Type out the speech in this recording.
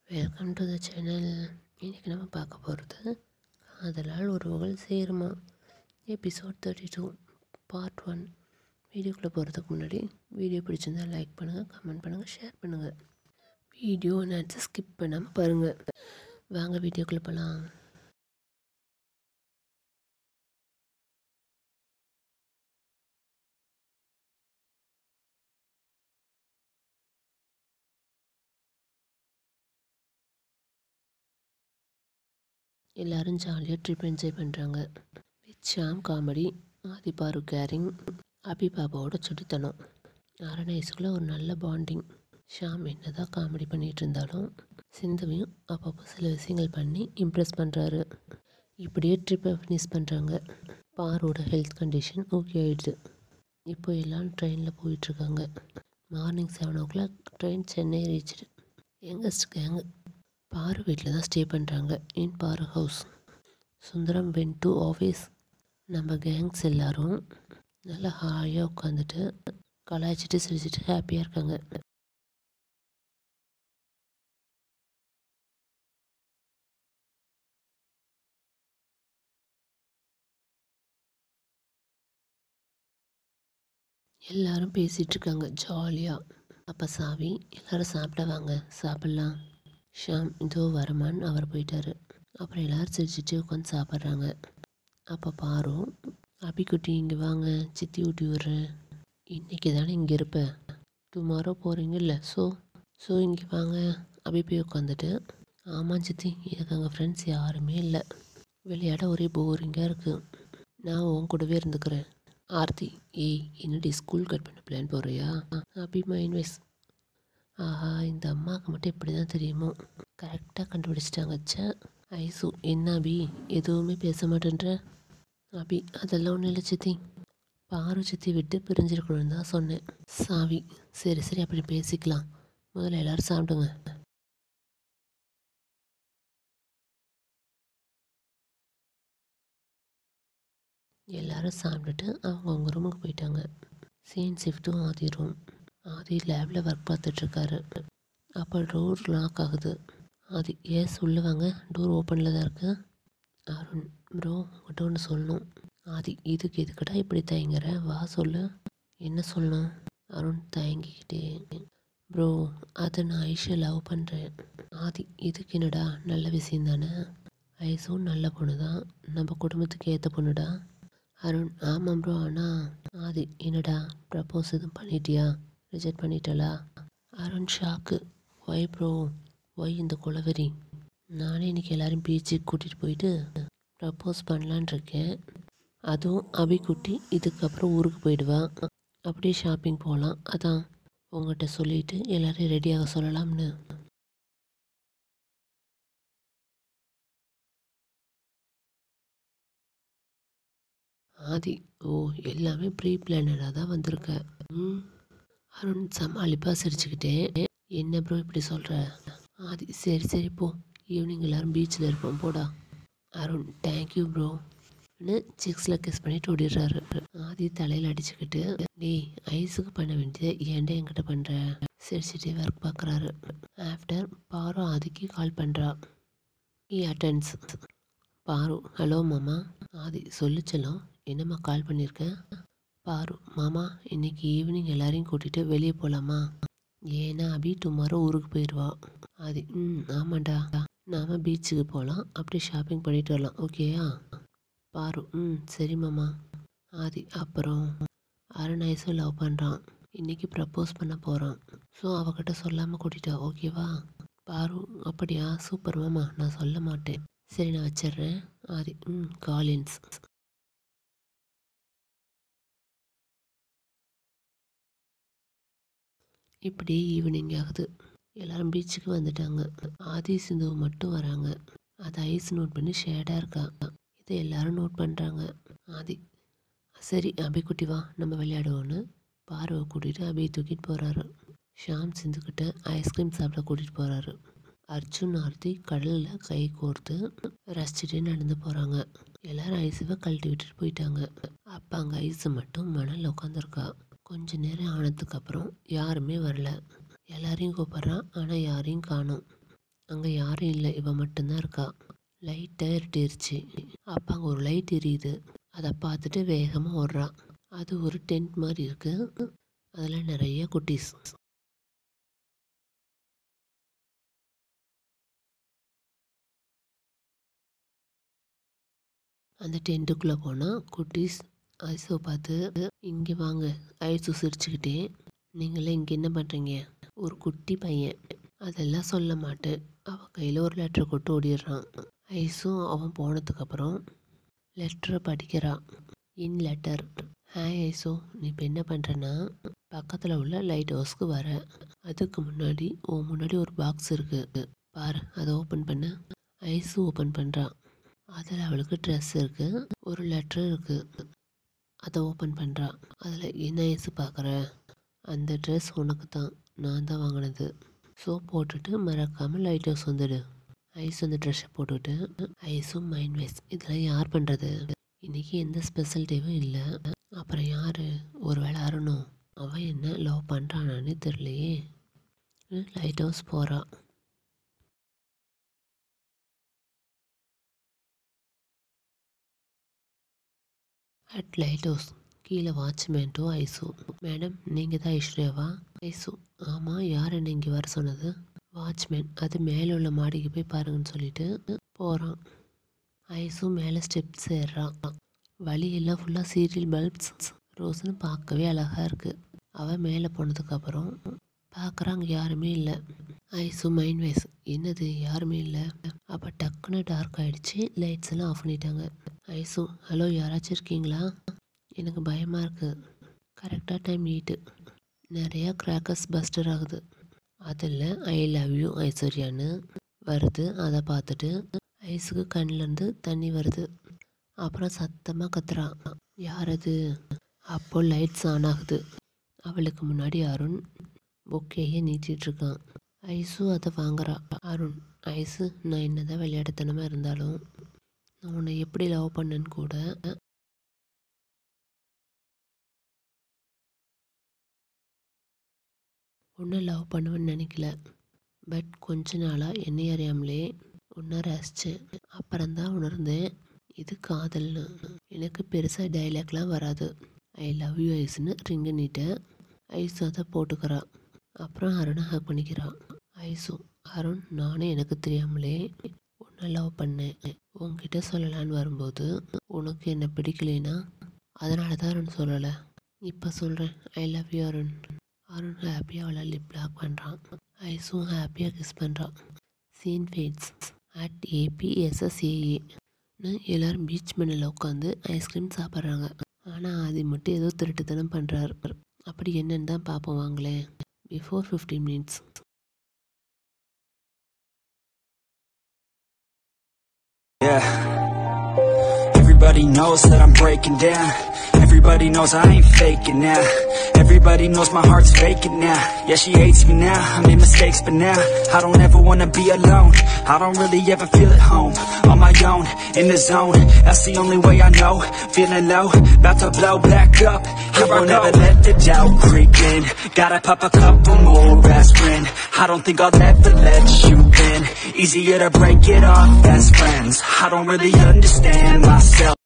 Welcome to the channel இன்றைக்கி நம்ம பார்க்க போகிறது காதலால் உறவுகள் சேருமா episode thirty two part one வீடியோக்குள்ளே போகிறதுக்கு முன்னாடி வீடியோ பிடிச்சிருந்தா லைக் பண்ணுங்கள் கமெண்ட் பண்ணுங்கள் ஷேர் பண்ணுங்கள் வீடியோ நினச்சி ஸ்கிப் பண்ணாமல் பாருங்கள் வாங்க வீடியோக்குள்ளே போகலாம் எல்லாரும் ஜாலியாக ட்ரிப் என்ஜாய் பண்ணுறாங்க with Sham comedy Aadhi Paaru caring அபி பாபாவோட சுட்டித்தனம் அரணைஸுக்குள்ளே ஒரு நல்ல பாண்டிங் ஷாம் என்னதான் காமெடி பண்ணிகிட்டு இருந்தாலும் சிந்துவையும் அப்பப்போ சில விஷயங்கள் பண்ணி இம்ப்ரெஸ் பண்ணுறாரு இப்படியே ட்ரிப்பை ஃபினிஷ் பண்ணுறாங்க பாரோட ஹெல்த் கண்டிஷன் ஓகே ஆயிடுது இப்போ எல்லாம் ட்ரெயினில் போயிட்டுருக்காங்க morning seven o'clock train Chennai reach youngest gang Paaru வீட்டில் தான் ஸ்டே பண்ணுறாங்க in Paaru house Sundaram went to office நம்ம கேங்ஸ் எல்லாரும் நல்லா ஹாயாக உட்காந்துட்டு கலாய்ச்சிட்டு சிரிச்சிட்டு ஹாப்பியாக இருக்காங்க எல்லாரும் பேசிகிட்டு இருக்காங்க ஜாலியாக அப்போ சாவி எல்லாரும் சாப்பிட வாங்க சாப்பிட்லாம் ஷாம் இதோ வரமான்னு அவர் போயிட்டாரு அப்புறம் எல்லாரும் சிரிச்சிட்டு உட்காந்து சாப்பிட்றாங்க அப்போ பாரு அபிக்குட்டி இங்கே வாங்க சித்தி ஊட்டி விட்றேன் இன்றைக்கி தானே இங்கே இருப்ப டுமாரோ போகிறீங்கல்ல ஸோ ஸோ இங்கே வாங்க அபி போய் உட்காந்துட்டு ஆமாம் சித்தி எனக்கு அங்கே ஃப்ரெண்ட்ஸ் யாருமே இல்லை விளையாட ஒரே போரிங்காக இருக்குது நான் உன் கூடவே இருந்துக்கிறேன் ஆர்த்தி ஏய் என்னடி ஸ்கூல் கட் பண்ண பிளான் போடுறியா அபி மைண்ட் வைஸ் ஆஹா இந்த அம்மாவுக்கு மட்டும் இப்படி தான் தெரியுமோ கரெக்டாக கண்டுபிடிச்சிட்டாங்க ச்சே ஐசு என்ன அபி எதுவுமே பேச மாட்டேன்ற அபி அதெல்லாம் ஒன்றும் இல்லை சித்தி பாரு சித்தி விட்டு பிரிஞ்சிருக்கணும்னு தான் சொன்னேன் சாவி சரி சரி அப்படி பேசிக்கலாம் முதல்ல எல்லாரும் சாப்பிடுங்க எல்லாரும் சாப்பிட்டுட்டு அவங்கவுங்க ரூமுக்கு போயிட்டாங்க சீன் ஷிஃப்ட்டும் ஆதி ரூம் ஆதி லேபில் ஒர்க் பார்த்துட்ருக்காரு அப்போ டோர் லாக் ஆகுது ஆதி ஏஸ் உள்ளே வாங்க டோர் ஓப்பனில் தான் இருக்குது அருண் ப்ரோ உங்கள்கிட்ட ஒன்று சொல்லணும் ஆதி இதுக்கு எதுக்கடா இப்படி தயங்குற வா சொல்லு என்ன சொல்லணும் அருண் தயங்கிக்கிட்டே ப்ரோ அதை நான் ஐஷை லவ் பண்ணுறேன் ஆதி இதுக்கு என்னடா நல்ல விஷயம் தானே ஐஸும் நல்ல பொண்ணு தான் நம்ம குடும்பத்துக்கு ஏற்ற பொண்ணுடா அருண் ஆமாம் ப்ரோ ஆனால் ஆதி என்னடா ப்ரப்போஸ் எதுவும் பண்ணிட்டியா ரிஜெக்ட் பண்ணிட்டலா Arun shock why bro why இந்த குலவெறி நானே இன்னைக்கு எல்லாரும் பீச்சுக்கு கூட்டிகிட்டு போயிட்டு ப்ரப்போஸ் பண்ணலான் இருக்கேன் அதுவும் அபிக்குட்டி இதுக்கப்புறம் ஊருக்கு போயிடுவா அப்படியே ஷாப்பிங் போகலாம் அதான் உங்கள்கிட்ட சொல்லிவிட்டு எல்லோரையும் ரெடியாக சொல்லலாம்னு ஆதி ஓ எல்லாமே ப்ரீ பிளானடாக தான் வந்திருக்க ம் அருண் சமாளிப்பாக சிரிச்சுக்கிட்டே என்ன ப்ரோ இப்படி சொல்கிற ஆதி சரி சரி போ ஈவினிங் எல்லாரும் பீச்சில் இருப்போம் போடா அருண் தேங்க்யூ ப்ரோ சிக்ஸில் கிஸ் பண்ணிட்டு ஓடிடுறாரு ஆதி தலையில் அடிச்சுக்கிட்டு டேய் ஐஸுக்கு பண்ண வேண்டியதை ஏன்டா என்கிட்ட பண்ணுற சிரிச்சிட்டே ஒர்க் பார்க்குறாரு ஆஃப்டர் பாரு ஆதிக்கு கால் பண்ணுறா ஈ அட்டன்ஸ் பாரு ஹலோ மாமா ஆதி சொல்லிச்சலாம் என்னம்மா கால் பண்ணியிருக்கேன் பாரு மாமா இன்னைக்கு ஈவினிங் எல்லாரையும் கூட்டிகிட்டு வெளியே போகலாமா ஏன்னா அபி டுமாரோ ஊருக்கு போயிடுவா ஆதி ம் ஆமாண்டா நாம் பீச்சுக்கு போகலாம் அப்படியே ஷாப்பிங் பண்ணிட்டு வரலாம் ஓகேயா பாரு ம் சரி மாமா ஆதி அப்புறம் அருண் லவ் பண்ணுறான் இன்றைக்கி ப்ரப்போஸ் பண்ண போகிறான் ஸோ அவகிட்ட சொல்லாமல் கூட்டிட்டா ஓகேவா பாரு அப்படியா சூப்பர் மாமா நான் சொல்ல மாட்டேன் சரி நான் வச்சிடுறேன் ஆதி ம் காலின்ஸ் இப்படியே ஈவினிங் ஆகுது எல்லாரும் பீச்சுக்கு வந்துட்டாங்க ஆதி சிந்து மட்டும் வராங்க அதை ஐஸ் நோட் பண்ணி ஷேடாக இருக்கா இதை எல்லாரும் நோட் பண்ணுறாங்க ஆதி சரி அபி குட்டி வா நம்ம விளையாடுவோன்னு பார்வை கூட்டிகிட்டு அபியை தூக்கிட்டு போகிறாரு ஷாம் சிந்துக்கிட்ட ஐஸ்கிரீம் சாப்பிட கூட்டிகிட்டு போகிறாரு அர்ஜுன் ஆர்த்தி கடலில் கை கோர்த்து ரசிச்சுட்டே நடந்து போகிறாங்க எல்லாரும் ஐஸுவை கழட்டி விட்டுட்டு போயிட்டாங்க அப்போ அங்கே ஐஸு மட்டும் மணலில் உட்காந்துருக்கா கொஞ்ச நேரம் ஆனதுக்கு அப்புறம் யாருமே வரல எல்லாரையும் கூப்பிட்றான் ஆனால் யாரையும் காணோம் அங்கே யாரும் இல்லை இவ மட்டும்தான் இருக்கா லைட்டாக இருட்டிருச்சு அப்போ அங்கே ஒரு லைட் எரியுது அதை பார்த்துட்டு வேகமாக ஓடுறா அது ஒரு டென்ட் மாதிரி இருக்கு அதில் நிறைய குட்டீஸ் அந்த டென்ட்டுக்குள்ளே போனால் குட்டீஸ் ஐஸோ பார்த்து இங்கே வாங்க ஐஸு சிரிச்சுக்கிட்டே நீங்களே இங்கே என்ன பண்ணுறீங்க ஒரு குட்டி பையன் அதெல்லாம் சொல்ல மாட்டேன் அவன் கையில் ஒரு லெட்டர் கொண்டு ஓடிடுறான் ஐஸும் அவன் போனதுக்கப்புறம் லெட்டரை படிக்கிறான் இன் லெட்டர் ஹாய் ஐஸோ நீ இப்போ என்ன பண்ணுறன்னா பக்கத்தில் உள்ள லைட் ஹவுஸ்க்கு வர அதுக்கு முன்னாடி உன் முன்னாடி ஒரு பாக்ஸ் இருக்குது பாரு அதை ஓப்பன் பண்ணு ஐஸு ஓப்பன் பண்ணுறான் அதில் அவளுக்கு ட்ரெஸ் இருக்குது ஒரு லெட்டர் இருக்குது அதை ஓப்பன் பண்ணுறா அதில் என்ன ஐஸு பார்க்குற அந்த ட்ரெஸ் உனக்கு தான் நான் தான் வாங்கினது ஸோ போட்டுட்டு மறக்காமல் லைட் ஹவுஸ் வந்துடு ஐஸ் அந்த ட்ரெஸ்ஸை போட்டுக்கிட்டு ஐஸும் மைண்ட் வைஸ் இதெல்லாம் யார் பண்ணுறது இன்றைக்கி எந்த ஸ்பெஷல் டேவும் இல்லை அப்புறம் யார் ஒரு வேளை அருணும் அவன் என்ன லவ் பண்ணுறானான்னு தெரியலையே லைட் ஹவுஸ் போகிறா அட் லைட் ஹவுஸ் கீழே வாட்ச்மேன்ட்டோ ஐசு மேடம் நீங்கள் தான் ஐஸ்வர்யாவா ஐசு ஆமாம் யார் என்ன இங்கே வர சொன்னது வாட்ச்மேன் அது மேலே உள்ள மாடிக்கு போய் பாருங்கன்னு சொல்லிட்டு போகிறான் ஐசு மேலே ஸ்டெப்ஸ் ஏறுறான் வழியெல்லாம் ஃபுல்லாக சீரியல் பல்ப்ஸ் ரோஸ்னு பார்க்கவே அழகாக இருக்குது அவன் மேலே போனதுக்கப்புறம் பார்க்குறான் அங்கே யாருமே இல்லை ஐசு மைண்ட் வைஸ் என்னது யாருமே இல்லை அப்போ டக்குன்னு டார்க் ஆகிடுச்சு லைட்ஸ் எல்லாம் ஆஃப் பண்ணிட்டாங்க ஐசு ஹலோ யாராச்சும் இருக்கீங்களா எனக்கு பயமாக இருக்குது கரெக்டாக டைம் எயிட்டு நிறையா கிராக்கர்ஸ் பஸ்டர் ஆகுது அதில் ஐ லவ் யூ ஐஸ்வர்யான்னு வருது அதை பார்த்துட்டு ஐஸுக்கு கண்ணிலேருந்து தண்ணி வருது அப்புறம் சத்தமாக கத்துறான் யார் அது அப்போ லைட்ஸ் ஆன் ஆகுது அவளுக்கு முன்னாடி அருண் பொக்கேயே நீட்டிகிட்ருக்கான் ஐஸு அதை வாங்குறா அருண் ஐஸு நான் என்னதான் விளையாட்டுத்தனமாக இருந்தாலும் நான் உன்னை எப்படி லவ் பண்ணேன்னு கூட உன்னை லவ் பண்ணுவேன்னு நினைக்கல பட் கொஞ்ச நாளாக என்னை அறியாமலே உன்னை ரசித்தேன் அப்புறம்தான் உணர்ந்தேன் இது காதல்னு எனக்கு பெருசாக டைலாக்லாம் வராது ஐ லவ் யூ ஐஸ்னு ரிங்கு நீட்ட ஐஸு அதை போட்டுக்கிறா அப்புறம் அருணை ஹக் பண்ணிக்கிறான் ஐஸு அருண் நானே எனக்கு தெரியாமலே உன்னை லவ் பண்ணேன் உன்கிட்ட சொல்லலான்னு வரும்போது உனக்கு என்ன பிடிக்கலைன்னா அதனால தான் அருண் சொல்லலை இப்போ சொல்கிறேன் I love you Arun Arun ஹாப்பியாக அவளை லிப் லாக் பண்ணுறான் ஐஸும் ஹாப்பியாக கிஸ் பண்ணுறான் சீன் ஃபேட்ஸ் அட் ஏபிஎஸ்எஸ்ஏஏ எல்லோரும் பீச் மண்ணில் உட்காந்து ஐஸ்கிரீம் சாப்பிட்றாங்க ஆனால் அது மட்டும் ஏதோ திருட்டுத்தனம் பண்ணுறாரு அப்படி என்னன்னு தான் பார்ப்போம் வாங்களேன் before fifteen minutes Yeah. Everybody knows that I'm breaking down. Everybody knows I ain't faking now. Everybody knows my heart's faking now. Yeah, she hates me now. I made mistakes, but now I don't ever wanna be alone. I don't really ever feel at home. On my own, in the zone. That's the only way I know. Feeling low, about to blow back up. I won't ever let the doubt creep in. Gotta pop a couple more aspirin. I don't think I'll ever let you in. Easier to break it off best friends. I don't really understand myself.